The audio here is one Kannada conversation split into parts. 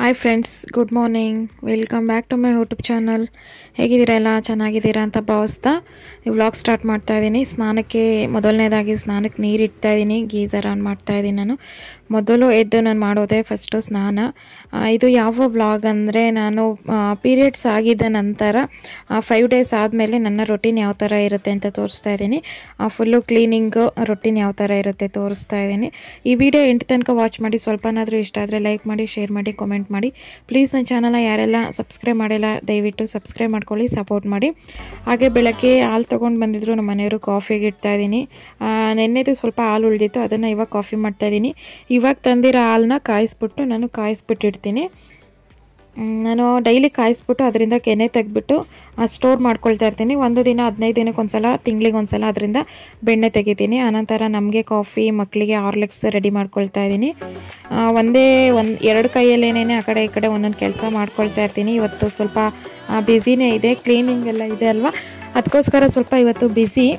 hi friends good morning welcome back to my YouTube channel ಹೇಗಿದ್ದೀರಾ ಎಲ್ಲ ಚೆನ್ನಾಗಿದ್ದೀರಾ ಅಂತ ಭಾವಿಸ್ತಾ ಈ ವ್ಲಾಗ್ ಸ್ಟಾರ್ಟ್ ಮಾಡ್ತಾ ಇದ್ದೀನಿ ಸ್ನಾನಕ್ಕೆ ಮೊದಲನೇದಾಗಿ ಸ್ನಾನಕ್ಕೆ ನೀರು ಇಡ್ತಾ ಇದ್ದೀನಿ ಗೀಸರ್ ಆನ್ ಮಾಡ್ತಾ ಇದ್ದೀನಿ ನಾನು ಮೊದಲು ಎದ್ದು ನಾನು ಮಾಡೋದೇ ಫಸ್ಟು ಸ್ನಾನ ಆ, ಇದು ಯಾವ ವ್ಲಾಗ್ ಅಂದರೆ ನಾನು ಪೀರಿಯಡ್ಸ್ ಆಗಿದ್ದ ನಂತರ ಫೈವ್ ಡೇಸ್ ಆದಮೇಲೆ ನನ್ನ ರೊಟೀನ್ ಯಾವ ಥರ ಇರುತ್ತೆ ಅಂತ ತೋರಿಸ್ತಾ ಇದ್ದೀನಿ ಫುಲ್ಲು ಕ್ಲೀನಿಂಗು ರೊಟೀನ್ ಯಾವ ಥರ ಇರುತ್ತೆ ತೋರಿಸ್ತಾ ಇದ್ದೀನಿ ಈ ವಿಡಿಯೋ ಎಂಟು ತನಕ ವಾಚ್ ಮಾಡಿ ಸ್ವಲ್ಪನಾದರೂ ಇಷ್ಟ ಆದರೆ ಲೈಕ್ ಮಾಡಿ ಶೇರ್ ಮಾಡಿ ಕಾಮೆಂಟ್ ಮಾಡಿ ಪ್ಲೀಸ್ ನನ್ನ ಚಾನಲ್ನ ಯಾರೆಲ್ಲ ಸಬ್ಸ್ಕ್ರೈಬ್ ಮಾಡಿಲ್ಲ ದಯವಿಟ್ಟು ಸಬ್ಸ್ಕ್ರೈಬ್ ಮಾಡ್ಕೊಳ್ಳಿ ಸಪೋರ್ಟ್ ಮಾಡಿ ಹಾಗೆ ಬೆಳಗ್ಗೆ ಹಾಲು ತೊಗೊಂಡು ಬಂದಿದ್ರು ನಮ್ಮ ಮನೆಯವರು ಕಾಫಿಗೆ ಇಡ್ತಾ ಇದ್ದೀನಿ ನೆನ್ನೆದು ಸ್ವಲ್ಪ ಹಾಲು ಉಳಿದಿತ್ತು ಅದನ್ನು ಇವಾಗ ಕಾಫಿ ಮಾಡ್ತಾ ಇದ್ದೀನಿ ಇವಾಗ ತಂದಿರೋ ಹಾಲನ್ನ ಕಾಯಿಸ್ಬಿಟ್ಟು ನಾನು ಕಾಯಿಸ್ಬಿಟ್ಟು ಇಡ್ತೀನಿ ಮ್, ನಾನು ಡೈಲಿ ಕಾಯಿಸ್ಬಿಟ್ಟು ಅದರಿಂದ ಕೆನೆ ತೆಗೆದ್ಬಿಟ್ಟು ಸ್ಟೋರ್ ಮಾಡ್ಕೊಳ್ತಾ ಇರ್ತೀನಿ ಒಂದು ದಿನ ಹದಿನೈದು ದಿನಕ್ಕೆ ಒಂದ್ಸಲ ತಿಂಗಳಿಗೆ ಒಂದ್ಸಲ ಅದರಿಂದ ಬೆಣ್ಣೆ ತೆಗಿತೀನಿ ಆನಂತರ ನಮಗೆ ಕಾಫಿ ಮಕ್ಕಳಿಗೆ ಹಾರ್ಲಿಕ್ಸ್ ರೆಡಿ ಮಾಡ್ಕೊಳ್ತಾ ಇದ್ದೀನಿ ಆ, ಒಂದೇ ಒಂದು ಎರಡು ಕೈಯಲ್ಲೇನೇ ಆ ಕಡೆ ಈ ಕಡೆ ಒಂದೊಂದು ಕೆಲಸ ಮಾಡ್ಕೊಳ್ತಾ ಇರ್ತೀನಿ ಇವತ್ತು ಸ್ವಲ್ಪ ಬ್ಯುಸಿನೇ ಇದೆ ಕ್ಲೀನಿಂಗ್ ಎಲ್ಲ ಇದೆ ಅಲ್ವಾ ಅದಕ್ಕೋಸ್ಕರ ಸ್ವಲ್ಪ ಇವತ್ತು ಬ್ಯುಸಿ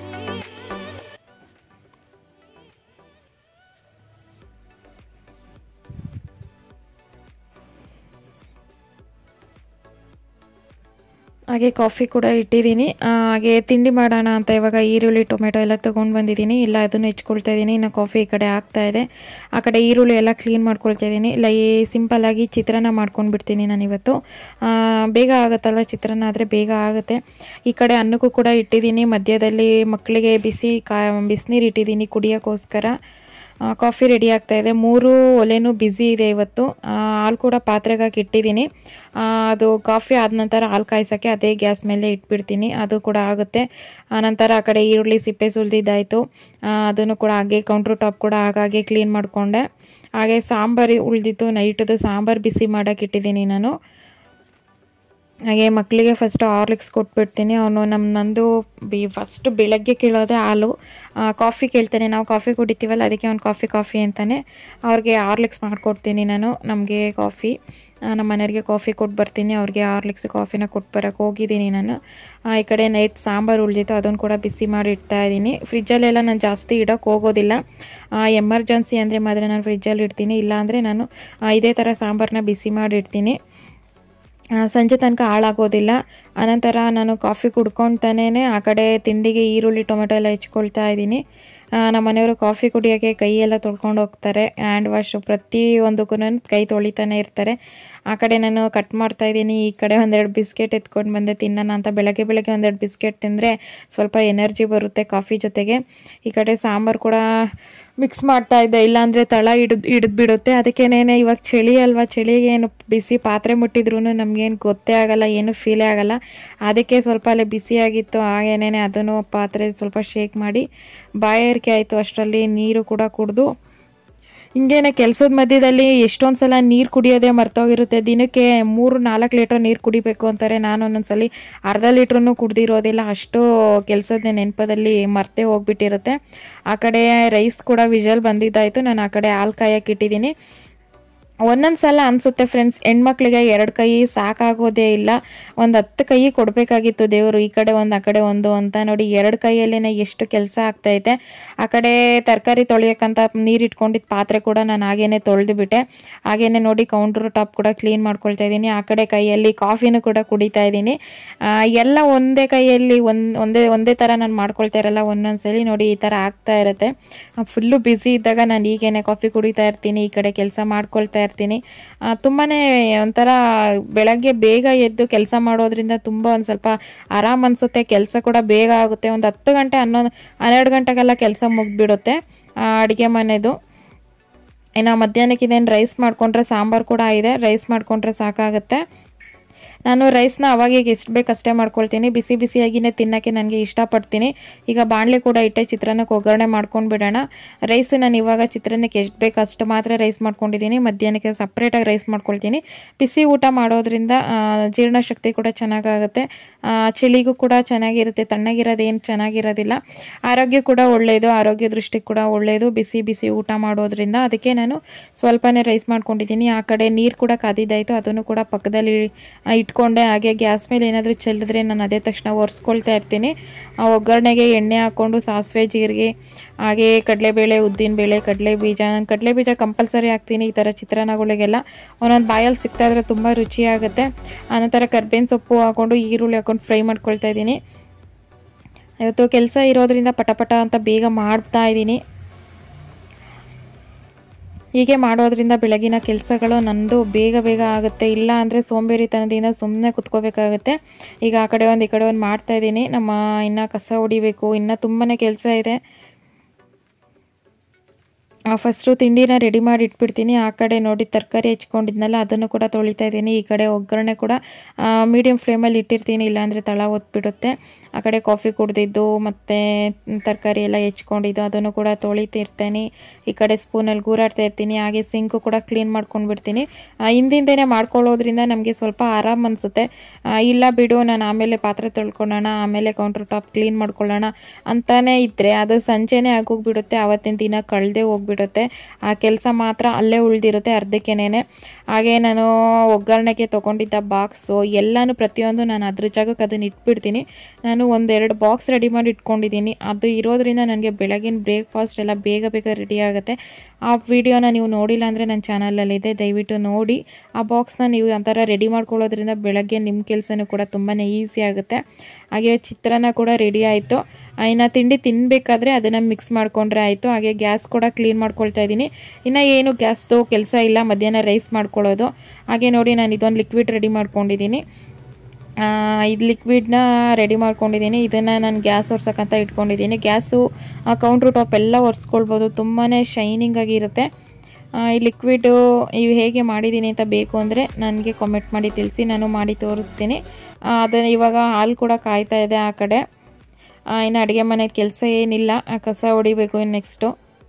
ಹಾಗೆ ಕಾಫಿ ಕೂಡ ಇಟ್ಟಿದ್ದೀನಿ ಆ, ಹಾಗೆ ತಿಂಡಿ ಮಾಡೋಣ ಅಂತ ಇವಾಗ ಈರುಳ್ಳಿ ಟೊಮೆಟೊ ಎಲ್ಲ ತೊಗೊಂಡು ಬಂದಿದ್ದೀನಿ ಇಲ್ಲ ಅದನ್ನು ಹೆಚ್ಕೊಳ್ತಾ ಇದ್ದೀನಿ ಇನ್ನು ಕಾಫಿ ಈ ಕಡೆ ಆಗ್ತಾ ಇದೆ ಆ ಕಡೆ ಈರುಳ್ಳಿ ಎಲ್ಲ ಕ್ಲೀನ್ ಮಾಡ್ಕೊಳ್ತಾ ಇದ್ದೀನಿ ಇಲ್ಲ ಈ ಸಿಂಪಲ್ಲಾಗಿ ಚಿತ್ರಾನ್ನ ಮಾಡ್ಕೊಂಡು ಬಿಡ್ತೀನಿ ನಾನು ಇವತ್ತು ಆ, ಬೇಗ ಆಗುತ್ತಲ್ವ ಚಿತ್ರಾನ್ನ ಆದರೆ ಬೇಗ ಆಗುತ್ತೆ ಈ ಕಡೆ ಅನ್ನಕ್ಕೂ ಕೂಡ ಇಟ್ಟಿದ್ದೀನಿ ಮಧ್ಯದಲ್ಲಿ ಮಕ್ಕಳಿಗೆ ಬಿಸಿ ಕಾ ಬಿಸಿನೀರು ಇಟ್ಟಿದ್ದೀನಿ ಕುಡಿಯೋಕ್ಕೋಸ್ಕರ ಆ, ಕಾಫಿ ರೆಡಿ ಆಗ್ತಾ ಇದೆ ಮೂರು ಒಲೆನೂ ಬ್ಯುಸಿ ಇದೆ ಇವತ್ತು ಆ, ಹಾಲು ಕೂಡ ಪಾತ್ರೆಗೆ ಹಾಕಿ ಇಟ್ಟಿದ್ದೀನಿ ಆ, ಅದು ಕಾಫಿ ಆದ ನಂತರ ಹಾಲು ಕಾಯ್ಸೋಕ್ಕೆ ಅದೇ ಗ್ಯಾಸ್ ಮೇಲೆ ಇಟ್ಬಿಡ್ತೀನಿ ಅದು ಕೂಡ ಆಗುತ್ತೆ ಆನಂತರ ಆ ಕಡೆ ಈರುಳ್ಳಿ ಸಿಪ್ಪೆ ಸುಲಿದಿದ್ದಾಯಿತು ಅದನ್ನು ಕೂಡ ಹಾಗೆ ಕೌಂಟ್ರ್ ಟಾಪ್ ಕೂಡ ಹಾಗಾಗಿ ಕ್ಲೀನ್ ಮಾಡಿಕೊಂಡೆ ಹಾಗೆ ಸಾಂಬಾರು ಉಳಿದಿತ್ತು ನೈಟದು ಸಾಂಬಾರು ಬಿಸಿ ಮಾಡೋಕೆ ಇಟ್ಟಿದ್ದೀನಿ ನಾನು ಹಾಗೆ ಮಕ್ಕಳಿಗೆ ಫಸ್ಟ್ ಹಾರ್ಲಿಕ್ಸ್ ಕೊಟ್ಬಿಡ್ತೀನಿ ಅವನು ನಮ್ಮ ನಂದು ಬಿ ಫಸ್ಟ್ ಬೆಳಗ್ಗೆ ಕೇಳೋದೆ ಹಾಲು ಆ, ಕಾಫಿ ಕೇಳ್ತಾನೆ ನಾವು ಕಾಫಿ ಕುಡಿತೀವಲ್ಲ ಅದಕ್ಕೆ ಅವ್ನು ಕಾಫಿ ಕಾಫಿ ಅಂತಾನೆ ಅವ್ರಿಗೆ ಹಾರ್ಲಿಕ್ಸ್ ಮಾಡಿಕೊಡ್ತೀನಿ ನಾನು ನಮಗೆ ಕಾಫಿ ಆ, ನಮ್ಮ ಮನೆಯವ್ರಿಗೆ ಕಾಫಿ ಕೊಟ್ಟು ಬರ್ತೀನಿ ಅವ್ರಿಗೆ ಹಾರ್ಲಿಕ್ಸ್ ಕಾಫಿನ ಕೊಟ್ಟು ಬರೋಕ್ಕೆ ಹೋಗಿದ್ದೀನಿ ನಾನು ಆ, ಈ ಕಡೆ ನೈಟ್ ಸಾಂಬಾರು ಉಳಿದಿತ್ತು ಅದನ್ನು ಕೂಡ ಬಿಸಿ ಮಾಡಿ ಇಡ್ತಾ ಇದ್ದೀನಿ ಫ್ರಿಜ್ಜಲ್ಲೆಲ್ಲ ನಾನು ಜಾಸ್ತಿ ಇಡೋಕ್ಕೆ ಹೋಗೋದಿಲ್ಲ ಎಮರ್ಜೆನ್ಸಿ ಅಂದರೆ ಮಾತ್ರ ನಾನು ಫ್ರಿಜ್ಜಲ್ಲಿ ಇಡ್ತೀನಿ ಇಲ್ಲಾಂದರೆ ನಾನು ಆ, ಇದೇ ಥರ ಸಾಂಬಾರನ್ನ ಬಿಸಿ ಮಾಡಿ ಇಡ್ತೀನಿ ಆ, ಸಂಜೆ ತನಕ ಹಾಳಾಗೋದಿಲ್ಲ ಅನಂತರ ನಾನು ಕಾಫಿ ಕುಡ್ಕೊತಾನೇ ಆ ಕಡೆ ತಿಂಡಿಗೆ ಈರುಳ್ಳಿ ಟೊಮೆಟೊ ಎಲ್ಲ ಹೆಚ್ಕೊಳ್ತಾ ಇದ್ದೀನಿ ಆ, ನಮ್ಮ ಮನೆಯವರು ಕಾಫಿ ಕುಡಿಯೋಕ್ಕೆ ಕೈ ಎಲ್ಲ ತೊಳ್ಕೊಂಡು ಹೋಗ್ತಾರೆ ಹ್ಯಾಂಡ್ ವಾಶ್ ಪ್ರತಿಯೊಂದಕ್ಕೂ ಕೈ ತೊಳಿತಾನೆ ಇರ್ತಾರೆ ಆ ಕಡೆ ನಾನು ಕಟ್ ಮಾಡ್ತಾ ಇದ್ದೀನಿ ಈ ಕಡೆ ಒಂದೆರಡು ಬಿಸ್ಕೆಟ್ ಎತ್ಕೊಂಡು ಬಂದೆ ತಿನ್ನೋಣ ಅಂತ ಬೆಳಗ್ಗೆ ಬೆಳಗ್ಗೆ ಒಂದೆರಡು ಬಿಸ್ಕೆಟ್ ತಿಂದರೆ ಸ್ವಲ್ಪ ಎನರ್ಜಿ ಬರುತ್ತೆ ಕಾಫಿ ಜೊತೆಗೆ ಈ ಕಡೆ ಸಾಂಬಾರು ಕೂಡ ಮಿಕ್ಸ್ ಮಾಡ್ತಾ ಇದ್ದೆ ಇಲ್ಲಾಂದರೆ ತಳ ಹಿಡಿದು ಹಿಡಿದು ಬಿಡುತ್ತೆ ಅದಕ್ಕೇನೇನೆ ಇವಾಗ ಚಳಿ ಅಲ್ವಾ ಚಳಿಗೆ ಏನು ಬಿಸಿ ಪಾತ್ರೆ ಮುಟ್ಟಿದ್ರು ನಮಗೇನು ಗೊತ್ತೇ ಆಗಲ್ಲ ಏನು ಫೀಲೇ ಆಗಲ್ಲ ಅದಕ್ಕೆ ಸ್ವಲ್ಪ ಅಲ್ಲೇ ಬಿಸಿಯಾಗಿತ್ತು ಹಾಗೇನೇನೆ ಅದನ್ನು ಪಾತ್ರೆ ಸ್ವಲ್ಪ ಶೇಕ್ ಮಾಡಿ ಬಾಯಾರಿಕೆ ಆಯಿತು ಅಷ್ಟರಲ್ಲಿ ನೀರು ಕೂಡ ಕುಡಿದು ಹಿಂಗೇನೆ ಕೆಲಸದ ಮಧ್ಯದಲ್ಲಿ ಎಷ್ಟೊಂದು ಸಲ ನೀರು ಕುಡಿಯೋದೇ ಮರ್ತೋಗಿರುತ್ತೆ ದಿನಕ್ಕೆ ಮೂರು ನಾಲ್ಕು ಲೀಟ್ರ್ ನೀರು ಕುಡಿಬೇಕು ಅಂತಾರೆ ನಾನು ಒಂದೊಂದ್ಸಲಿ ಅರ್ಧ ಲೀಟ್ರೂ ಕುಡ್ದಿರೋದಿಲ್ಲ ಅಷ್ಟು ಕೆಲಸದ ನೆನಪದಲ್ಲಿ ಮರ್ತೇ ಹೋಗ್ಬಿಟ್ಟಿರುತ್ತೆ ಆ ಕಡೆ ರೈಸ್ ಕೂಡ ವಿಜಲ್ ಬಂದಿದ್ದಾಯಿತು ನಾನು ಆ ಕಡೆ ಹಾಲು ಕಾಯಕ್ಕೆ ಇಟ್ಟಿದ್ದೀನಿ ಒಂದೊಂದು ಸಲ ಅನಿಸುತ್ತೆ ಫ್ರೆಂಡ್ಸ್ ಹೆಣ್ಮಕ್ಳಿಗೆ ಎರಡು ಕೈ ಸಾಕಾಗೋದೇ ಇಲ್ಲ ಒಂದು ಹತ್ತು ಕೈ ಕೊಡಬೇಕಾಗಿತ್ತು ದೇವರು ಈ ಕಡೆ ಒಂದು ಆ ಕಡೆ ಒಂದು ಅಂತ ನೋಡಿ ಎರಡು ಕೈಯಲ್ಲೇ ಎಷ್ಟು ಕೆಲಸ ಆಗ್ತೈತೆ ಆ ಕಡೆ ತರಕಾರಿ ತೊಳೆಯೋಕ್ಕಂತ ನೀರು ಇಟ್ಕೊಂಡಿದ್ದ ಪಾತ್ರೆ ಕೂಡ ನಾನು ಹಾಗೇನೆ ತೊಳೆದು ಬಿಟ್ಟೆ ಹಾಗೇನೆ ನೋಡಿ ಕೌಂಟ್ರ್ ಟಾಪ್ ಕೂಡ ಕ್ಲೀನ್ ಮಾಡ್ಕೊಳ್ತಾ ಇದ್ದೀನಿ ಆ ಕಡೆ ಕೈಯಲ್ಲಿ ಕಾಫಿನೂ ಕೂಡ ಕುಡಿತಾ ಇದ್ದೀನಿ ಆ, ಎಲ್ಲ ಒಂದೇ ಕೈಯಲ್ಲಿ ಒಂದು ಒಂದೇ ಒಂದೇ ಥರ ನಾನು ಮಾಡ್ಕೊಳ್ತಾ ಇರಲ್ಲ ಒಂದೊಂದ್ಸಲಿ ನೋಡಿ ಈ ಥರ ಆಗ್ತಾ ಇರುತ್ತೆ ಫುಲ್ಲು ಬ್ಯುಸಿ ಇದ್ದಾಗ ನಾನು ಹೀಗೇನೆ ಕಾಫಿ ಕುಡಿತಾ ಇರ್ತೀನಿ ಈ ಕಡೆ ಕೆಲಸ ಮಾಡ್ಕೊಳ್ತಾ ಇರ್ತೀನಿ ತುಂಬಾ ಒಂಥರ ಬೆಳಗ್ಗೆ ಬೇಗ ಎದ್ದು ಕೆಲಸ ಮಾಡೋದ್ರಿಂದ ತುಂಬ ಒಂದು ಸ್ವಲ್ಪ ಆರಾಮ್ ಅನಿಸುತ್ತೆ ಕೆಲಸ ಕೂಡ ಬೇಗ ಆಗುತ್ತೆ ಒಂದು ಹತ್ತು ಗಂಟೆ ಹನ್ನೊಂದು ಹನ್ನೆರಡು ಗಂಟೆಗೆಲ್ಲ ಕೆಲಸ ಮುಗಿದ್ಬಿಡುತ್ತೆ ಅಡುಗೆ ಮನೆದು ಇನ್ನು ಮಧ್ಯಾಹ್ನಕ್ಕೆ ಇದೇನು ರೈಸ್ ಮಾಡಿಕೊಂಡ್ರೆ ಸಾಂಬಾರು ಕೂಡ ಇದೆ ರೈಸ್ ಮಾಡಿಕೊಂಡ್ರೆ ಸಾಕಾಗುತ್ತೆ ನಾನು ರೈಸ್ನ ಅವಾಗೀಗ ಎಷ್ಟು ಬೇಕು ಅಷ್ಟೇ ಮಾಡ್ಕೊಳ್ತೀನಿ ಬಿಸಿ ಬಿಸಿಯಾಗಿನೇ ತಿನ್ನೋಕ್ಕೆ ನನಗೆ ಇಷ್ಟಪಡ್ತೀನಿ ಈಗ ಬಾಣಲೆ ಕೂಡ ಇಟ್ಟೆ ಚಿತ್ರಾನ್ನಕ್ಕೆ ಒಗ್ಗರಣೆ ಮಾಡ್ಕೊಂಡು ಬಿಡೋಣ ರೈಸ್ ನಾನು ಇವಾಗ ಚಿತ್ರಾನ್ನಕ್ಕೆ ಎಷ್ಟು ಬೇಕು ಅಷ್ಟು ಮಾತ್ರ ರೈಸ್ ಮಾಡ್ಕೊಂಡಿದ್ದೀನಿ ಮಧ್ಯಾಹ್ನಕ್ಕೆ ಸಪ್ರೇಟಾಗಿ ರೈಸ್ ಮಾಡ್ಕೊಳ್ತೀನಿ ಬಿಸಿ ಊಟ ಮಾಡೋದ್ರಿಂದ ಆ, ಜೀರ್ಣಶಕ್ತಿ ಕೂಡ ಚೆನ್ನಾಗಾಗುತ್ತೆ ಆ, ಚಳಿಗೂ ಕೂಡ ಚೆನ್ನಾಗಿರುತ್ತೆ ತಣ್ಣಗಿರೋದು ಏನು ಚೆನ್ನಾಗಿರೋದಿಲ್ಲ ಆರೋಗ್ಯ ಕೂಡ ಒಳ್ಳೆಯದು ಆರೋಗ್ಯ ದೃಷ್ಟಿಗೆ ಕೂಡ ಒಳ್ಳೆಯದು ಬಿಸಿ ಬಿಸಿ ಊಟ ಮಾಡೋದ್ರಿಂದ ಅದಕ್ಕೆ ನಾನು ಸ್ವಲ್ಪನೇ ರೈಸ್ ಮಾಡ್ಕೊಂಡಿದ್ದೀನಿ ಆ ಕಡೆ ನೀರು ಕೂಡ ಕಾದಿದ್ದಾಯಿತು ಅದನ್ನು ಕೂಡ ಪಕ್ಕದಲ್ಲಿ ಇಟ್ ಇಟ್ಕೊಂಡೆ ಹಾಗೆ ಗ್ಯಾಸ್ ಮೇಲೆ ಏನಾದರೂ ಚೆಲ್ಲಿದ್ರೆ ನಾನು ಅದೇ ತಕ್ಷಣ ಒರೆಸ್ಕೊಳ್ತಾ ಇರ್ತೀನಿ ಆ ಒಗ್ಗರಣೆಗೆ ಎಣ್ಣೆ ಹಾಕ್ಕೊಂಡು ಸಾಸಿವೆ ಜೀರಿಗೆ ಹಾಗೆ ಕಡಲೆಬೇಳೆ ಉದ್ದಿನಬೇಳೆ ಕಡಲೆ ಬೀಜ ನಾನು ಕಡಲೆ ಬೀಜ ಕಂಪಲ್ಸರಿ ಹಾಕ್ತೀನಿ ಈ ಥರ ಚಿತ್ರಾನ್ನಗಳಿಗೆಲ್ಲ ಒಂದೊಂದು ಬಾಯಲ್ಲಿ ಸಿಗ್ತಾ ಇದ್ರೆ ತುಂಬ ರುಚಿಯಾಗುತ್ತೆ ಆನಂತರ ಕರ್ಬೇವಿನ ಸೊಪ್ಪು ಹಾಕ್ಕೊಂಡು ಈರುಳ್ಳಿ ಹಾಕ್ಕೊಂಡು ಫ್ರೈ ಮಾಡ್ಕೊಳ್ತಾ ಇದ್ದೀನಿ ಇವತ್ತು ಕೆಲಸ ಇರೋದ್ರಿಂದ ಪಟಪಟ ಅಂತ ಬೇಗ ಮಾಡ್ತಾ ಇದ್ದೀನಿ ಹೀಗೆ ಮಾಡೋದ್ರಿಂದ ಬೆಳಗಿನ ಕೆಲಸಗಳು ನಂದು ಬೇಗ ಬೇಗ ಆಗುತ್ತೆ ಇಲ್ಲ ಅಂದರೆ ಸೋಂಬೇರಿತನದಿಂದ ಸುಮ್ಮನೆ ಕುತ್ಕೋಬೇಕಾಗುತ್ತೆ ಈಗ ಆ ಕಡೆ ಒಂದು ಈ ಕಡೆ ಒಂದು ಮಾಡ್ತಾ ಇದ್ದೀನಿ ನಮ್ಮ ಇನ್ನು ಕಸ ಹೊಡಿಬೇಕು ಇನ್ನೂ ತುಂಬಾ ಕೆಲಸ ಇದೆ ಫಸ್ಟು ತಿಂಡಿನ ರೆಡಿ ಮಾಡಿ ಇಟ್ಬಿಡ್ತೀನಿ ಆ ಕಡೆ ನೋಡಿ ತರಕಾರಿ ಹೆಚ್ಕೊಂಡಿದ್ನಲ್ಲ ಅದನ್ನು ಕೂಡ ತೊಳಿತಾ ಇದ್ದೀನಿ ಈ ಕಡೆ ಒಗ್ಗರಣೆ ಕೂಡ ಮೀಡಿಯಮ್ ಫ್ಲೇಮಲ್ಲಿ ಇಟ್ಟಿರ್ತೀನಿ ಇಲ್ಲಾಂದರೆ ತಳ ಒತ್ಬಿಡುತ್ತೆ ಆ ಕಡೆ ಕಾಫಿ ಕುಡ್ದಿದ್ದು ಮತ್ತು ತರಕಾರಿ ಎಲ್ಲ ಹೆಚ್ಕೊಂಡಿದ್ದು ಅದನ್ನು ಕೂಡ ತೊಳಿತಿರ್ತೀನಿ ಈ ಕಡೆ ಸ್ಪೂನಲ್ಲಿ ಗೂರಾಡ್ತಾ ಇರ್ತೀನಿ ಹಾಗೆ ಸಿಂಕು ಕೂಡ ಕ್ಲೀನ್ ಮಾಡ್ಕೊಂಡು ಬಿಡ್ತೀನಿ ಹಿಂದಿಂದೇನೆ ಮಾಡ್ಕೊಳ್ಳೋದ್ರಿಂದ ನಮಗೆ ಸ್ವಲ್ಪ ಆರಾಮ್ ಅನಿಸುತ್ತೆ ಇಲ್ಲ ಬಿಡು ನಾನು ಆಮೇಲೆ ಪಾತ್ರೆ ತೊಳ್ಕೊಳ್ಳೋಣ ಆಮೇಲೆ ಕೌಂಟರ್ ಟಾಪ್ ಕ್ಲೀನ್ ಮಾಡ್ಕೊಳ್ಳೋಣ ಅಂತಾನೆ ಇದ್ದರೆ ಅದು ಸಂಜೆನೇ ಆಗೋಗ್ಬಿಡುತ್ತೆ ಆವತ್ತಿನ ದಿನ ಕಳೆದೇ ಹೋಗ್ಬಿಡುತ್ತೆ ಆ ಕೆಲಸ ಮಾತ್ರ ಅಲ್ಲೇ ಉಳಿದಿರುತ್ತೆ ಅರ್ಧಕ್ಕೆನೇ ಹಾಗೆ ನಾನು ಒಗ್ಗರಣೆಗೆ ತೊಗೊಂಡಿದ್ದ ಬಾಕ್ಸು ಎಲ್ಲನೂ ಪ್ರತಿಯೊಂದು ನಾನು ಅದ್ರ ಜಾಗಕ್ಕೆ ಅದನ್ನು ಇಟ್ಬಿಡ್ತೀನಿ ನಾನು ಒಂದೆರಡು ಬಾಕ್ಸ್ ರೆಡಿ ಮಾಡಿ ಇಟ್ಕೊಂಡಿದ್ದೀನಿ ಅದು ಇರೋದ್ರಿಂದ ನನಗೆ ಬೆಳಗಿನ ಬ್ರೇಕ್ಫಾಸ್ಟ್ ಎಲ್ಲ ಬೇಗ ಬೇಗ ರೆಡಿ ಆಗುತ್ತೆ ಆ ವಿಡಿಯೋನ ನೀವು ನೋಡಿಲ್ಲ ಅಂದರೆ ನನ್ನ ಚಾನಲಲ್ಲಿದೆ ದಯವಿಟ್ಟು ನೋಡಿ ಆ ಬಾಕ್ಸ್ನ ನೀವು ಆ ಥರ ರೆಡಿ ಮಾಡ್ಕೊಳ್ಳೋದ್ರಿಂದ ಬೆಳಗ್ಗೆ ನಿಮ್ಮ ಕೆಲಸನೂ ಕೂಡ ತುಂಬಾ ಈಸಿ ಆಗುತ್ತೆ ಹಾಗೆ ಚಿತ್ರಾನ್ನ ಕೂಡ ರೆಡಿ ಆಯಿತು ಇನ್ನು ತಿಂಡಿ ತಿನ್ನಬೇಕಾದ್ರೆ ಅದನ್ನು ಮಿಕ್ಸ್ ಮಾಡಿಕೊಂಡ್ರೆ ಆಯಿತು ಹಾಗೆ ಗ್ಯಾಸ್ ಕೂಡ ಕ್ಲೀನ್ ಮಾಡ್ಕೊಳ್ತಾ ಇದ್ದೀನಿ ಇನ್ನು ಏನು ಗ್ಯಾಸ್ದು ಕೆಲಸ ಇಲ್ಲ ಮಧ್ಯಾಹ್ನ ರೈಸ್ ಮಾಡ್ಕೊಳ್ಳೋದು ಹಾಗೆ ನೋಡಿ ನಾನು ಇದೊಂದು ಲಿಕ್ವಿಡ್ ರೆಡಿ ಮಾಡ್ಕೊಂಡಿದ್ದೀನಿ ಇದು ಲಿಕ್ವಿಡ್ನ ರೆಡಿ ಮಾಡ್ಕೊಂಡಿದ್ದೀನಿ ಇದನ್ನು ನಾನು ಗ್ಯಾಸ್ ಒರ್ಸೋಕ್ಕಂತ ಇಟ್ಕೊಂಡಿದ್ದೀನಿ ಗ್ಯಾಸು ಕೌಂಟ್ರ್ ಟಾಪ್ ಎಲ್ಲ ಒರೆಸ್ಕೊಳ್ಬೋದು ತುಂಬಾ ಶೈನಿಂಗ್ ಆಗಿರುತ್ತೆ ಈ ಲಿಕ್ವಿಡು ಇವು ಹೇಗೆ ಮಾಡಿದ್ದೀನಿ ಅಂತ ಬೇಕು ಅಂದರೆ ನನಗೆ ಕಾಮೆಂಟ್ ಮಾಡಿ ತಿಳಿಸಿ ನಾನು ಮಾಡಿ ತೋರಿಸ್ತೀನಿ ಅದನ್ನು ಇವಾಗ ಹಾಲು ಕೂಡ ಕಾಯ್ತಾ ಇದೆ ಆ ಕಡೆ ಇನ್ನು ಅಡುಗೆ ಮನೆ ಕೆಲಸ ಏನಿಲ್ಲ ಕಸ ಹೊಡಿಬೇಕು ಇನ್ನು ನೆಕ್ಸ್ಟು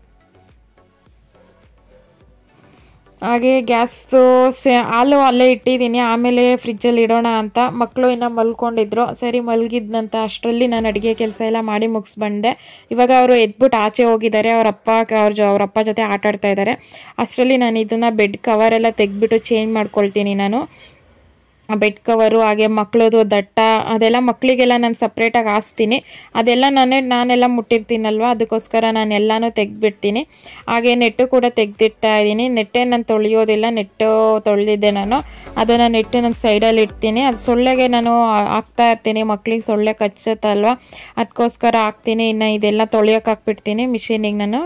ಹಾಗೆ ಗ್ಯಾಸ್ದು ಸೆ ಹಾಲು ಅಲ್ಲೇ ಇಟ್ಟಿದ್ದೀನಿ ಆಮೇಲೆ ಫ್ರಿಜ್ಜಲ್ಲಿ ಇಡೋಣ ಅಂತ ಮಕ್ಕಳು ಇನ್ನೂ ಮಲ್ಕೊಂಡಿದ್ರು ಸರಿ ಮಲಗಿದ್ನಂತ ಅಷ್ಟರಲ್ಲಿ ನಾನು ಅಡುಗೆ ಕೆಲಸ ಎಲ್ಲ ಮಾಡಿ ಮುಗಿಸ್ ಬಂದೆ ಇವಾಗ ಅವರು ಎದ್ಬಿಟ್ಟು ಆಚೆ ಹೋಗಿದ್ದಾರೆ ಅವ್ರ ಅಪ್ಪ ಅವ್ರ ಜೊ ಅವ್ರ ಅಪ್ಪ ಜೊತೆ ಆಟ ಆಡ್ತಾ ಇದ್ದಾರೆ ಅಷ್ಟರಲ್ಲಿ ನಾನು ಇದನ್ನು ಬೆಡ್ ಕವರೆಲ್ಲ ತೆಗೆದ್ಬಿಟ್ಟು ಚೇಂಜ್ ಮಾಡ್ಕೊಳ್ತೀನಿ ನಾನು ಬೆಡ್ ಕವರು ಹಾಗೆ ಮಕ್ಕಳದು ದಟ್ಟ ಅದೆಲ್ಲ ಮಕ್ಕಳಿಗೆಲ್ಲ ನಾನು ಸಪ್ರೇಟಾಗಿ ಹಾಸ್ತೀನಿ ಅದೆಲ್ಲ ನಾನೇ ನಾನೆಲ್ಲ ಮುಟ್ಟಿರ್ತೀನಲ್ವ ಅದಕ್ಕೋಸ್ಕರ ನಾನು ಎಲ್ಲನೂ ತೆಗೆದ್ಬಿಡ್ತೀನಿ ಹಾಗೆ ನೆಟ್ಟು ಕೂಡ ತೆಗೆದಿಡ್ತಾ ಇದ್ದೀನಿ ನೆಟ್ಟೆ ನಾನು ತೊಳೆಯೋದಿಲ್ಲ ನೆಟ್ಟು ತೊಳೆದಿದ್ದೆ ನಾನು ಅದನ್ನು ನೆಟ್ಟು ನಾನು ಸೈಡಲ್ಲಿ ಇಡ್ತೀನಿ ಅದು ಸೊಳ್ಳೆಗೆ ನಾನು ಹಾಕ್ತಾ ಇರ್ತೀನಿ ಮಕ್ಳಿಗೆ ಸೊಳ್ಳೆ ಕಚ್ಚುತ್ತಲ್ವ ಅದಕ್ಕೋಸ್ಕರ ಹಾಕ್ತೀನಿ ಇನ್ನು ಇದೆಲ್ಲ ತೊಳೆಯೋಕೆ ಹಾಕ್ಬಿಡ್ತೀನಿ ಮಿಷಿನಿಗೆ ನಾನು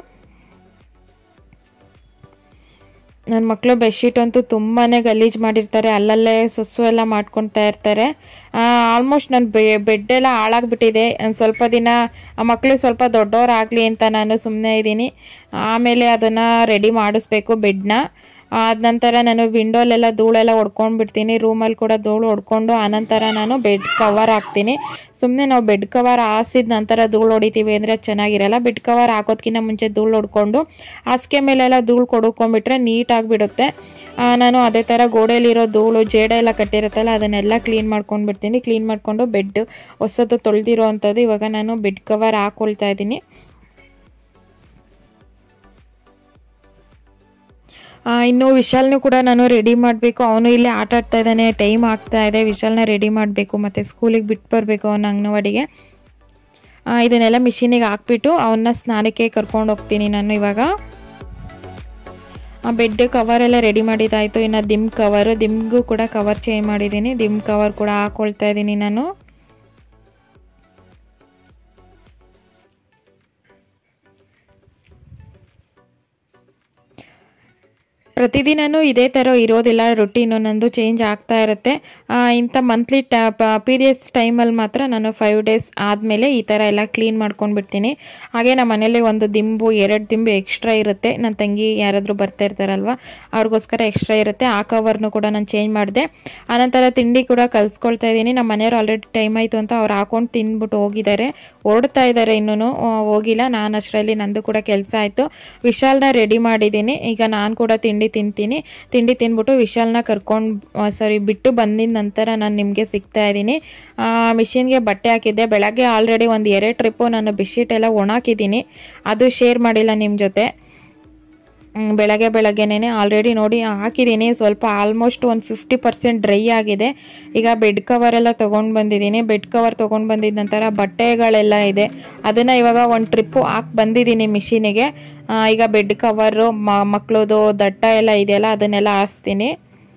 ನನ್ನ ಮಕ್ಕಳು ಬೆಡ್ಶೀಟ್ ಅಂತೂ ತುಂಬಾ ಗಲೀಜು ಮಾಡಿರ್ತಾರೆ ಅಲ್ಲಲ್ಲೇ ಸೊಸು ಎಲ್ಲ ಮಾಡ್ಕೊತಾ ಇರ್ತಾರೆ ಆಲ್ಮೋಸ್ಟ್ ನನ್ನ ಬೆ ಬೆಡ್ಡೆಲ್ಲ ಹಾಳಾಗ್ಬಿಟ್ಟಿದೆ ಒಂದು ಸ್ವಲ್ಪ ದಿನ ಆ ಮಕ್ಕಳು ಸ್ವಲ್ಪ ದೊಡ್ಡವರಾಗಲಿ ಅಂತ ನಾನು ಸುಮ್ಮನೆ ಇದ್ದೀನಿ ಆಮೇಲೆ ಅದನ್ನು ರೆಡಿ ಮಾಡಿಸ್ಬೇಕು ಬೆಡ್ನ ಆದ ನಂತರ ನಾನು ವಿಂಡೋಲೆಲ್ಲ ಧೂಳೆಲ್ಲ ಹೊಡ್ಕೊಂಡು ಬಿಡ್ತೀನಿ ರೂಮಲ್ಲಿ ಕೂಡ ಧೂಳು ಹೊಡ್ಕೊಂಡು ಆನಂತರ ನಾನು ಬೆಡ್ ಕವರ್ ಹಾಕ್ತೀನಿ ಸುಮ್ಮನೆ ನಾವು ಬೆಡ್ ಕವರ್ ಹಾಸಿದ ನಂತರ ಧೂಳು ಹೊಡಿತೀವಿ ಅಂದರೆ ಚೆನ್ನಾಗಿರಲ್ಲ ಬೆಡ್ ಕವರ್ ಹಾಕೋದ್ಕಿಂತ ಮುಂಚೆ ಧೂಳು ಹೊಡ್ಕೊಂಡು ಹಾಸಿಗೆ ಮೇಲೆಲ್ಲ ಧೂಳು ಕೊಡ್ಕೊಂಬಿಟ್ರೆ ನೀಟಾಗಿಬಿಡುತ್ತೆ ನಾನು ಅದೇ ಥರ ಗೋಡೆಯಲ್ಲಿರೋ ಧೂಳು ಜೇಡ ಎಲ್ಲ ಕಟ್ಟಿರುತ್ತಲ್ಲ ಅದನ್ನೆಲ್ಲ ಕ್ಲೀನ್ ಮಾಡ್ಕೊಂಡು ಬಿಡ್ತೀನಿ ಕ್ಲೀನ್ ಮಾಡಿಕೊಂಡು ಬೆಡ್ ಹೊಸದು ತೊಳೆದಿರೋ ಅಂಥದ್ದು ಇವಾಗ ನಾನು ಬೆಡ್ ಕವರ್ ಹಾಕ್ಕೊಳ್ತಾ ಇದ್ದೀನಿ ಇನ್ನು ವಿಶಾಲ್ನು ಕೂಡ ನಾನು ರೆಡಿ ಮಾಡಬೇಕು ಅವನು ಇಲ್ಲೇ ಆಟ ಆಡ್ತಾ ಇದ್ದಾನೆ ಟೈಮ್ ಆಗ್ತಾ ಇದೆ ವಿಶಾಲ್ನ ರೆಡಿ ಮಾಡಬೇಕು ಮತ್ತು ಸ್ಕೂಲಿಗೆ ಬಿಟ್ಟು ಬರಬೇಕು ಅವನ ಅಂಗನವಾಡಿಗೆ ಇದನ್ನೆಲ್ಲ ಮಿಷಿನಿಗೆ ಹಾಕ್ಬಿಟ್ಟು ಅವನ್ನ ಸ್ನಾನಕ್ಕೆ ಕರ್ಕೊಂಡು ಹೋಗ್ತೀನಿ ನಾನು ಇವಾಗ ಆ ಬೆಡ್ ಕವರ್ ಎಲ್ಲ ರೆಡಿ ಮಾಡಿದ್ದಾಯಿತು ಇನ್ನು ದಿಮ್ ಕವರು ದಿಮ್ಗೂ ಕೂಡ ಕವರ್ ಚೇಂಜ್ ಮಾಡಿದ್ದೀನಿ ದಿಮ್ ಕವರ್ ಕೂಡ ಹಾಕ್ಕೊಳ್ತಾ ಇದ್ದೀನಿ ನಾನು ಪ್ರತಿದಿನವೂ ಇದೇ ಥರ ಇರೋದಿಲ್ಲ ರೊಟೀನು ನಂದು ಚೇಂಜ್ ಆಗ್ತಾ ಇರುತ್ತೆ ಇಂಥ ಮಂತ್ಲಿ ಟ ಪೀರಿಯಡ್ಸ್ ಟೈಮಲ್ಲಿ ಮಾತ್ರ ನಾನು ಫೈವ್ ಡೇಸ್ ಆದಮೇಲೆ ಈ ಥರ ಎಲ್ಲ ಕ್ಲೀನ್ ಮಾಡ್ಕೊಂಡು ಬಿಡ್ತೀನಿ ಹಾಗೆ ನಮ್ಮ ಮನೇಲಿ ಒಂದು ದಿಂಬು ಎರಡು ದಿಂಬು ಎಕ್ಸ್ಟ್ರಾ ಇರುತ್ತೆ ನನ್ನ ತಂಗಿ ಯಾರಾದರೂ ಬರ್ತಾ ಇರ್ತಾರಲ್ವ ಅವ್ರಿಗೋಸ್ಕರ ಎಕ್ಸ್ಟ್ರಾ ಇರುತ್ತೆ ಆ ಕವರ್ನು ಕೂಡ ನಾನು ಚೇಂಜ್ ಮಾಡಿದೆ ಆನಂತರ ತಿಂಡಿ ಕೂಡ ಕಲಿಸ್ಕೊಳ್ತಾ ಇದ್ದೀನಿ ನಮ್ಮ ಮನೆಯವ್ರು ಆಲ್ರೆಡಿ ಟೈಮ್ ಆಯಿತು ಅಂತ ಅವ್ರು ಹಾಕೊಂಡು ತಿಂದ್ಬಿಟ್ಟು ಹೋಗಿದ್ದಾರೆ ಹೊರಡ್ತಾ ಇದ್ದಾರೆ ಇನ್ನೂ ಹೋಗಿಲ್ಲ ನಾನು ಅಷ್ಟರಲ್ಲಿ ನಂದು ಕೂಡ ಕೆಲಸ ಆಯಿತು ವಿಶಾಲ್ನ ರೆಡಿ ಮಾಡಿದ್ದೀನಿ ಈಗ ನಾನು ಕೂಡ ತಿಂಡಿ ತಿಂತೀನಿ ತಿಂಡಿ ತಿಂದ್ಬಿಟ್ಟು ವಿಶಾಲ್ನ ಕರ್ಕೊಂಡು ಸಾರಿ ಬಿಟ್ಟು ಬಂದಿದ ನಂತರ ನಾನು ನಿಮಗೆ ಸಿಗ್ತಾ ಇದ್ದೀನಿ ಮಿಷಿನ್ಗೆ ಬಟ್ಟೆ ಹಾಕಿದ್ದೆ ಬೆಳಗ್ಗೆ ಆಲ್ರೆಡಿ ಒಂದು ಎರಡು ಟ್ರಿಪ್ಪು ನಾನು ಬೆಡ್ಶೀಟ್ ಎಲ್ಲ ಒಣಾಕಿದ್ದೀನಿ ಅದು ಶೇರ್ ಮಾಡಿಲ್ಲ ನಿಮ್ಮ ಜೊತೆ ಹ್ಮ್, ಬೆಳಗ್ಗೆ ಬೆಳಗ್ಗೆನೇ ಆಲ್ರೆಡಿ ನೋಡಿ ಹಾಕಿದ್ದೀನಿ ಸ್ವಲ್ಪ ಆಲ್ಮೋಸ್ಟ್ ಒಂದು ಫಿಫ್ಟಿ ಪರ್ಸೆಂಟ್ ಡ್ರೈ ಆಗಿದೆ ಈಗ ಬೆಡ್ ಕವರ್ ಎಲ್ಲ ತೊಗೊಂಡು ಬಂದಿದ್ದೀನಿ ಬೆಡ್ ಕವರ್ ತೊಗೊಂಡು ಬಂದಿದ್ದ ನಂತರ ಬಟ್ಟೆಗಳೆಲ್ಲ ಇದೆ ಅದನ್ನು ಇವಾಗ ಒಂದು ಟ್ರಿಪ್ಪು ಹಾಕಿ ಬಂದಿದ್ದೀನಿ ಮಿಷಿನಿಗೆ ಈಗ ಬೆಡ್ ಕವರು ಮಕ್ಕಳದು ದಟ್ಟ ಎಲ್ಲ ಇದೆಯಲ್ಲ ಅದನ್ನೆಲ್ಲ ಹಾಸ್ತೀನಿ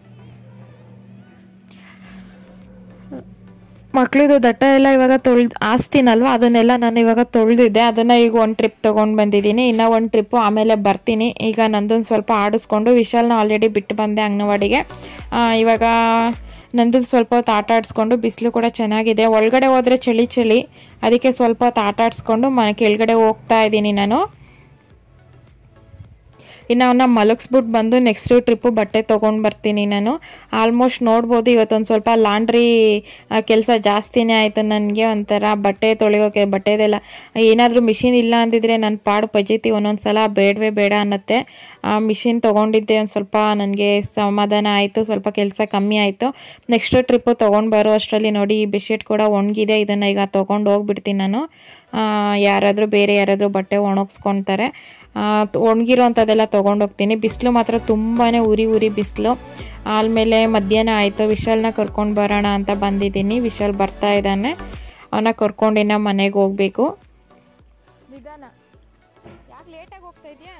ಮಕ್ಳದು ದಟ್ಟ ಎಲ್ಲ ಇವಾಗ ತೊಳ್ದು ಹಾಸ್ತೀನಲ್ವ ಅದನ್ನೆಲ್ಲ ನಾನು ಇವಾಗ ತೊಳೆದಿದ್ದೆ ಅದನ್ನು ಈಗ ಒಂದು ಟ್ರಿಪ್ ತೊಗೊಂಡು ಬಂದಿದ್ದೀನಿ ಇನ್ನೂ ಒಂದು ಟ್ರಿಪ್ಪು ಆಮೇಲೆ ಬರ್ತೀನಿ ಈಗ ನಂದೊಂದು ಸ್ವಲ್ಪ ಆಡಿಸ್ಕೊಂಡು ವಿಶಾಲ್ನ ಆಲ್ರೆಡಿ ಬಿಟ್ಟು ಬಂದೆ ಅಂಗನವಾಡಿಗೆ ಆ, ಇವಾಗ ನಂದು ಸ್ವಲ್ಪ ಹೊತ್ತು ಆಟ ಆಡಿಸ್ಕೊಂಡು ಬಿಸಿಲು ಕೂಡ ಚೆನ್ನಾಗಿದೆ ಒಳಗಡೆ ಹೋದರೆ ಚಳಿ ಚಳಿ ಅದಕ್ಕೆ ಸ್ವಲ್ಪ ಹೊತ್ತು ಆಟ ಆಡಿಸ್ಕೊಂಡು ಮನೆ ಕೆಳಗಡೆ ಹೋಗ್ತಾ ಇದ್ದೀನಿ ನಾನು ಇನ್ನು ಅವನ್ನ ಮಲಗಿಸ್ಬಿಟ್ಟು ಬಂದು ನೆಕ್ಸ್ಟ್ ಟ್ರಿಪ್ಪು ಬಟ್ಟೆ ತೊಗೊಂಡು ಬರ್ತೀನಿ ನಾನು ಆಲ್ಮೋಸ್ಟ್ ನೋಡ್ಬೋದು ಇವತ್ತೊಂದು ಸ್ವಲ್ಪ ಲಾಂಡ್ರಿ ಕೆಲಸ ಜಾಸ್ತಿನೇ ಆಯಿತು ನನಗೆ ಒಂಥರ ಬಟ್ಟೆ ತೊಳೆಯೋಕೆ ಬಟ್ಟೆದೆಲ್ಲ ಏನಾದರೂ ಮಿಷಿನ್ ಇಲ್ಲ ಅಂದಿದ್ರೆ ನನ್ನ ಪಾಡು ಪಜಿತಿ ಒಂದೊಂದು ಸಲ ಬೇಡವೇ ಬೇಡ ಅನ್ನತ್ತೆ ಆ ಮಿಷಿನ್ ತೊಗೊಂಡಿದ್ದೆ ಒಂದು ಸ್ವಲ್ಪ ನನಗೆ ಸಮಾಧಾನ ಆಯಿತು ಸ್ವಲ್ಪ ಕೆಲಸ ಕಮ್ಮಿ ಆಯಿತು ನೆಕ್ಸ್ಟ್ ಟ್ರಿಪ್ಪು ತೊಗೊಂಡು ಬರೋ ಅಷ್ಟರಲ್ಲಿ ನೋಡಿ ಈ ಬೆಡ್ಶೀಟ್ ಕೂಡ ಒಣಗಿದೆ ಇದನ್ನು ಈಗ ತೊಗೊಂಡು ಹೋಗ್ಬಿಡ್ತೀನಿ ನಾನು ಆ, ಯಾರಾದರೂ ಬೇರೆ ಯಾರಾದರೂ ಬಟ್ಟೆ ಒಣಗಿಸ್ಕೊತಾರೆ ಒಣಗಿರೋ ಅಂಥದ್ದೆಲ್ಲ ತೊಗೊಂಡೋಗ್ತೀನಿ ಬಿಸಿಲು ಮಾತ್ರ ತುಂಬಾ ಉರಿ ಉರಿ ಬಿಸಿಲು ಆಮೇಲೆ ಮಧ್ಯಾಹ್ನ ಆಯಿತು ವಿಶಾಲ್ನ ಕರ್ಕೊಂಡು ಬರೋಣ ಅಂತ ಬಂದಿದ್ದೀನಿ ವಿಶಾಲ್ ಬರ್ತಾ ಇದ್ದಾನೆ ಅವನ್ನ ಕರ್ಕೊಂಡಿನ ಮನೆಗೆ ಹೋಗಬೇಕು ನಿಧಾನ ಯಾಕೆ ಲೇಟಾಗಿ ಹೋಗ್ತಾ ಇದೆಯಾ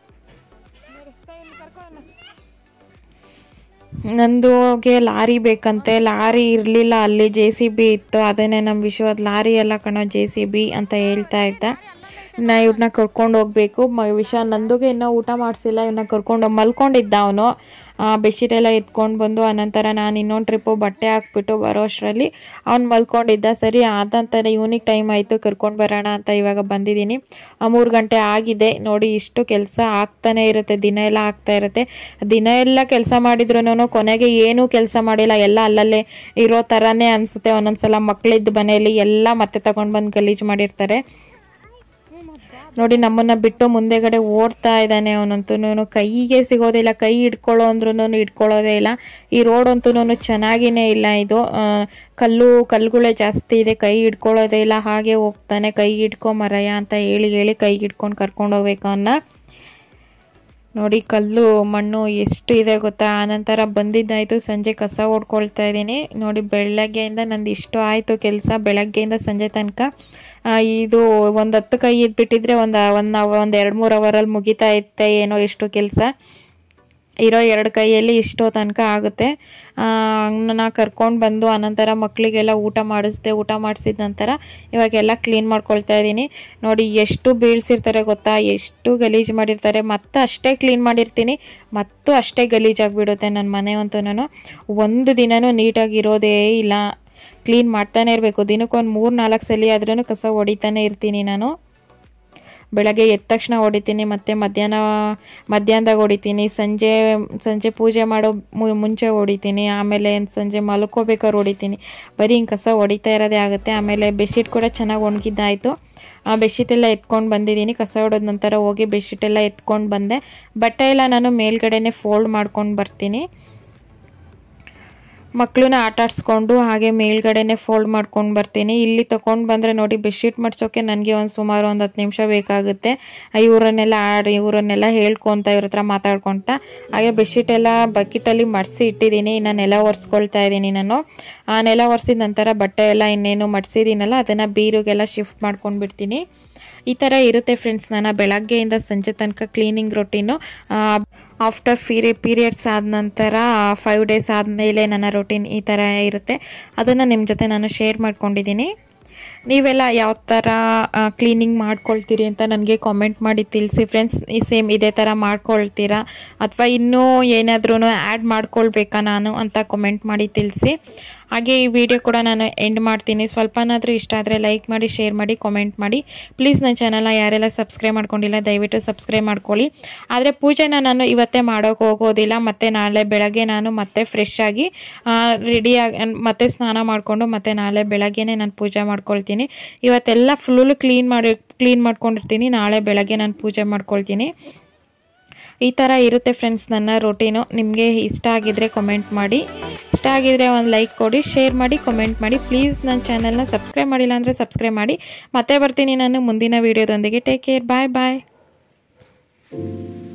ನಂದುಗೆ ಲಾರಿ ಬೇಕಂತೆ ಲಾರಿ ಇರಲಿಲ್ಲ ಅಲ್ಲಿ ಜೆ ಸಿ ಬಿ ಇತ್ತು ಅದನ್ನೇ ನಮ್ಮ ವಿಶ್ವದ ಲಾರಿ ಎಲ್ಲ ಕಣೋ ಜೆ ಸಿ ಬಿ ಅಂತ ಹೇಳ್ತಾ ಇದ್ದ ಇನ್ನು ಇವ್ರನ್ನ ಕರ್ಕೊಂಡು ಹೋಗ್ಬೇಕು ಮ ವಿಷ ನಂದುಗೆ ಇನ್ನೂ ಊಟ ಮಾಡಿಸಿಲ್ಲ ಇವನ್ನ ಕರ್ಕೊಂಡು ಮಲ್ಕೊಂಡಿದ್ದ ಅವನು ಬೆಡ್ಶೀಟ್ ಎಲ್ಲ ಎತ್ಕೊಂಡು ಬಂದು ಆನಂತರ ನಾನು ಇನ್ನೊಂದು ಟ್ರಿಪ್ಪು ಬಟ್ಟೆ ಹಾಕ್ಬಿಟ್ಟು ಬರೋ ಅಷ್ಟರಲ್ಲಿ ಅವ್ನು ಮಲ್ಕೊಂಡಿದ್ದ ಸರಿ ಆದಂತಾರೆ ಇವನಿಗೆ ಟೈಮ್ ಆಯಿತು ಕರ್ಕೊಂಡು ಬರೋಣ ಅಂತ ಇವಾಗ ಬಂದಿದ್ದೀನಿ ಮೂರು ಗಂಟೆ ಆಗಿದೆ ನೋಡಿ ಇಷ್ಟು ಕೆಲಸ ಆಗ್ತಾನೆ ಇರುತ್ತೆ ದಿನ ಎಲ್ಲ ಆಗ್ತಾ ಇರುತ್ತೆ ದಿನ ಎಲ್ಲ ಕೆಲಸ ಮಾಡಿದ್ರು ಕೊನೆಗೆ ಏನೂ ಕೆಲಸ ಮಾಡಿಲ್ಲ ಎಲ್ಲ ಅಲ್ಲಲ್ಲೇ ಇರೋ ಥರನೇ ಅನಿಸುತ್ತೆ ಒಂದೊಂದ್ಸಲ ಮಕ್ಕಳಿದ್ದು ಮನೆಯಲ್ಲಿ ಎಲ್ಲ ಮತ್ತೆ ತಗೊಂಡು ಬಂದು ಗಲೀಜು ಮಾಡಿರ್ತಾರೆ ನೋಡಿ ನಮ್ಮನ್ನ ಬಿಟ್ಟು ಮುಂದೆಗಡೆ ಓಡ್ತಾ ಇದ್ದಾನೆ ಅವನಂತೂ ಕೈಗೆ ಸಿಗೋದಿಲ್ಲ ಕೈ ಹಿಡ್ಕೊಳ್ಳೋ ಅಂದ್ರೂ ಹಿಡ್ಕೊಳ್ಳೋದೇ ಇಲ್ಲ ಈ ರೋಡ್ ಅಂತೂ ಚೆನ್ನಾಗಿನೇ ಇಲ್ಲ ಇದು ಆ, ಕಲ್ಲು ಕಲ್ಲುಗಳೇ ಜಾಸ್ತಿ ಇದೆ ಕೈ ಹಿಡ್ಕೊಳ್ಳೋದೇ ಇಲ್ಲ ಹಾಗೆ ಹೋಗ್ತಾನೆ ಕೈ ಹಿಡ್ಕೊ ಮರಯ ಅಂತ ಹೇಳಿ ಹೇಳಿ ಕೈ ಹಿಡ್ಕೊಂಡು ಕರ್ಕೊಂಡು ಹೋಗ್ಬೇಕು ಅವನ್ನ ನೋಡಿ ಕಲ್ಲು ಮಣ್ಣು ಎಷ್ಟು ಇದೆ ಗೊತ್ತಾ ಆನಂತರ ಬಂದಿದ್ದಾಯಿತು ಸಂಜೆ ಕಸ ಓಡ್ಕೊಳ್ತಾ ಇದ್ದೀನಿ ನೋಡಿ ಬೆಳಗ್ಗೆಯಿಂದ ನಂದು ಇಷ್ಟು ಆಯಿತು ಕೆಲಸ ಬೆಳಗ್ಗೆಯಿಂದ ಸಂಜೆ ತನಕ ಆ, ಇದು ಒಂದು ಹತ್ತು ಕೈ ಇದ್ಬಿಟ್ಟಿದ್ರೆ ಒಂದು ಒಂದು ಒಂದು ಎರಡು ಮೂರು ಅವರಲ್ಲಿ ಮುಗಿತಾ ಇತ್ತೆ ಏನೋ ಎಷ್ಟು ಕೆಲಸ ಇರೋ ಎರಡು ಕೈಯಲ್ಲಿ ಇಷ್ಟೋ ತನಕ ಆಗುತ್ತೆ ನಾ ಕರ್ಕೊಂಡು ಬಂದು ಆನಂತರ ಮಕ್ಕಳಿಗೆಲ್ಲ ಊಟ ಮಾಡಿಸ್ದೆ ಊಟ ಮಾಡಿಸಿದ ನಂತರ ಇವಾಗೆಲ್ಲ ಕ್ಲೀನ್ ಮಾಡ್ಕೊಳ್ತಾ ಇದ್ದೀನಿ ನೋಡಿ ಎಷ್ಟು ಬೀಳ್ಸಿರ್ತಾರೆ ಗೊತ್ತಾ ಎಷ್ಟು ಗಲೀಜು ಮಾಡಿರ್ತಾರೆ ಮತ್ತೆ ಅಷ್ಟೇ ಕ್ಲೀನ್ ಮಾಡಿರ್ತೀನಿ ಮತ್ತು ಅಷ್ಟೇ ಗಲೀಜಾಗಿಬಿಡುತ್ತೆ ನನ್ನ ಮನೆ ಅಂತೂ ನಾನು ಒಂದು ದಿನನೂ ನೀಟಾಗಿರೋದೇ ಇಲ್ಲ ಕ್ಲೀನ್ ಮಾಡ್ತಾನೆ ಇರಬೇಕು ದಿನಕ್ಕೊಂದು ಮೂರು ನಾಲ್ಕು ಸಲ ಆದ್ರೂ ಕಸ ಹೊಡಿತಾನೆ ಇರ್ತೀನಿ ನಾನು ಬೆಳಗ್ಗೆ ಎದ್ದ ತಕ್ಷಣ ಹೊಡಿತೀನಿ ಮತ್ತು ಮಧ್ಯಾಹ್ನ ಮಧ್ಯಾಹ್ನದಾಗ ಹೊಡಿತೀನಿ ಸಂಜೆ ಸಂಜೆ ಪೂಜೆ ಮಾಡೋ ಮು- ಮುಂಚೆ ಹೊಡಿತೀನಿ ಆಮೇಲೆ ಸಂಜೆ ಮಲ್ಕೋಬೇಕಾದ್ರೆ ಹೊಡಿತೀನಿ ಬರೀ ಹಿಂಗೆ ಕಸ ಹೊಡಿತಾ ಇರೋದೇ ಆಗುತ್ತೆ ಆಮೇಲೆ ಬೆಡ್ಶೀಟ್ ಕೂಡ ಚೆನ್ನಾಗಿ ಒಣಗಿದ್ದಾಯಿತು ಆ ಬೆಡ್ಶೀಟ್ ಎಲ್ಲ ಎತ್ಕೊಂಡು ಬಂದಿದ್ದೀನಿ ಕಸ ಹೊಡೆದ ನಂತರ ಹೋಗಿ ಬೆಡ್ಶೀಟ್ ಎಲ್ಲ ಎತ್ಕೊಂಡು ಬಂದೆ ಬಟ್ಟೆ ಎಲ್ಲ ನಾನು ಮೇಲ್ಗಡೆನೇ ಫೋಲ್ಡ್ ಮಾಡ್ಕೊಂಡು ಬರ್ತೀನಿ ಮಕ್ಕಳನ್ನ ಆಟ ಆಡಿಸ್ಕೊಂಡು ಹಾಗೆ ಮೇಲ್ಗಡೆನೆ ಫೋಲ್ಡ್ ಮಾಡ್ಕೊಂಡು ಬರ್ತೀನಿ ಇಲ್ಲಿ ತಗೊಂಡು ಬಂದರೆ ನೋಡಿ ಬೆಡ್ಶೀಟ್ ಮಡ್ಸೋಕ್ಕೆ ನನಗೆ ಒಂದು ಸುಮಾರು ಒಂದು ಹತ್ತು ನಿಮಿಷ ಬೇಕಾಗುತ್ತೆ ಇವರನ್ನೆಲ್ಲ ಆಡಿ ಇವರನ್ನೆಲ್ಲ ಹೇಳ್ಕೊತ ಇವ್ರ ಹತ್ರ ಮಾತಾಡ್ಕೊತ ಹಾಗೆ ಬೆಡ್ಶೀಟ್ ಎಲ್ಲ ಬಕೆಟಲ್ಲಿ ಮಡಿಸಿ ಇಟ್ಟಿದ್ದೀನಿ ಇನ್ನು ನೆಲ ಒರೆಸ್ಕೊಳ್ತಾ ಇದ್ದೀನಿ ನಾನು ಆ ನೆಲ ಒರೆಸಿದ ನಂತರ ಬಟ್ಟೆ ಎಲ್ಲ ಇನ್ನೇನು ಮಡಿಸಿದ್ದೀನಲ್ಲ ಅದನ್ನು ಬೀರುಗೆಲ್ಲ ಶಿಫ್ಟ್ ಮಾಡ್ಕೊಂಡು ಬಿಡ್ತೀನಿ ಈ ಥರ ಇರುತ್ತೆ ಫ್ರೆಂಡ್ಸ್ ನನ್ನ ಬೆಳಗ್ಗೆಯಿಂದ ಸಂಜೆ ತನಕ ಕ್ಲೀನಿಂಗ್ ರೊಟೀನು ಆಫ್ಟರ್ ಫೀರಿ ಪೀರಿಯಡ್ಸ್ ಆದ ನಂತರ ಫೈವ್ ಡೇಸ್ ಆದಮೇಲೆ ನನ್ನ ರೊಟೀನ್ ಈ ಥರ ಇರುತ್ತೆ ಅದನ್ನು ನಿಮ್ಮ ಜೊತೆ ನಾನು ಶೇರ್ ಮಾಡ್ಕೊಂಡಿದ್ದೀನಿ ನೀವೆಲ್ಲ ಯಾವ ಥರ ಕ್ಲೀನಿಂಗ್ ಮಾಡ್ಕೊಳ್ತೀರಿ ಅಂತ ನನಗೆ ಕಾಮೆಂಟ್ ಮಾಡಿ ತಿಳಿಸಿ ಫ್ರೆಂಡ್ಸ್ ಈ ಸೇಮ್ ಇದೇ ಥರ ಮಾಡ್ಕೊಳ್ತೀರಾ ಅಥವಾ ಇನ್ನೂ ಏನಾದ್ರೂ ಆ್ಯಡ್ ಮಾಡ್ಕೊಳ್ಬೇಕಾ ನಾನು ಅಂತ ಕಮೆಂಟ್ ಮಾಡಿ ತಿಳಿಸಿ ಹಾಗೆ ಈ ವಿಡಿಯೋ ಕೂಡ ನಾನು ಎಂಡ್ ಮಾಡ್ತೀನಿ ಸ್ವಲ್ಪನಾದರೂ ಇಷ್ಟ ಆದರೆ ಲೈಕ್ ಮಾಡಿ ಶೇರ್ ಮಾಡಿ ಕಾಮೆಂಟ್ ಮಾಡಿ ಪ್ಲೀಸ್ ನನ್ನ ಚಾನಲ್ನ ಯಾರೆಲ್ಲ ಸಬ್ಸ್ಕ್ರೈಬ್ ಮಾಡ್ಕೊಂಡಿಲ್ಲ ದಯವಿಟ್ಟು ಸಬ್ಸ್ಕ್ರೈಬ್ ಮಾಡ್ಕೊಳ್ಳಿ ಆದರೆ ಪೂಜೆನ ನಾನು ಇವತ್ತೇ ಮಾಡೋಕೆ ಹೋಗೋದಿಲ್ಲ ಮತ್ತು ನಾಳೆ ಬೆಳಗ್ಗೆ ನಾನು ಮತ್ತೆ ಫ್ರೆಶ್ ಆಗಿ ರೆಡಿಯಾಗಿ ಮತ್ತೆ ಸ್ನಾನ ಮಾಡಿಕೊಂಡು ಮತ್ತೆ ನಾಳೆ ಬೆಳಗ್ಗೆನೇ ನಾನು ಪೂಜೆ ಮಾಡ್ಕೊಳ್ತೀನಿ ಇವತ್ತೆಲ್ಲ ಫುಲ್ ಕ್ಲೀನ್ ಮಾಡಿ ಕ್ಲೀನ್ ಮಾಡ್ಕೊಂಡಿರ್ತೀನಿ ನಾಳೆ ಬೆಳಗ್ಗೆ ನಾನು ಪೂಜೆ ಮಾಡ್ಕೊಳ್ತೀನಿ ಈ ಥರ ಇರುತ್ತೆ ಫ್ರೆಂಡ್ಸ್ ನನ್ನ ರೊಟೀನು ನಿಮಗೆ ಇಷ್ಟ ಆಗಿದ್ರೆ ಕಮೆಂಟ್ ಮಾಡಿ ಇಷ್ಟ ಆಗಿದ್ರೆ ಒಂದು ಲೈಕ್ ಕೊಡಿ ಶೇರ್ ಮಾಡಿ ಕಮೆಂಟ್ ಮಾಡಿ ಪ್ಲೀಸ್ ನನ್ನ ಚಾನಲ್ನ ಸಬ್ಸ್ಕ್ರೈಬ್ ಮಾಡಿಲ್ಲ ಅಂದರೆ ಸಬ್ಸ್ಕ್ರೈಬ್ ಮಾಡಿ ಮತ್ತೆ ಬರ್ತೀನಿ ನಾನು ಮುಂದಿನ ವೀಡಿಯೋದೊಂದಿಗೆ ಟೇಕ್ ಕೇರ್ ಬಾಯ್ ಬಾಯ್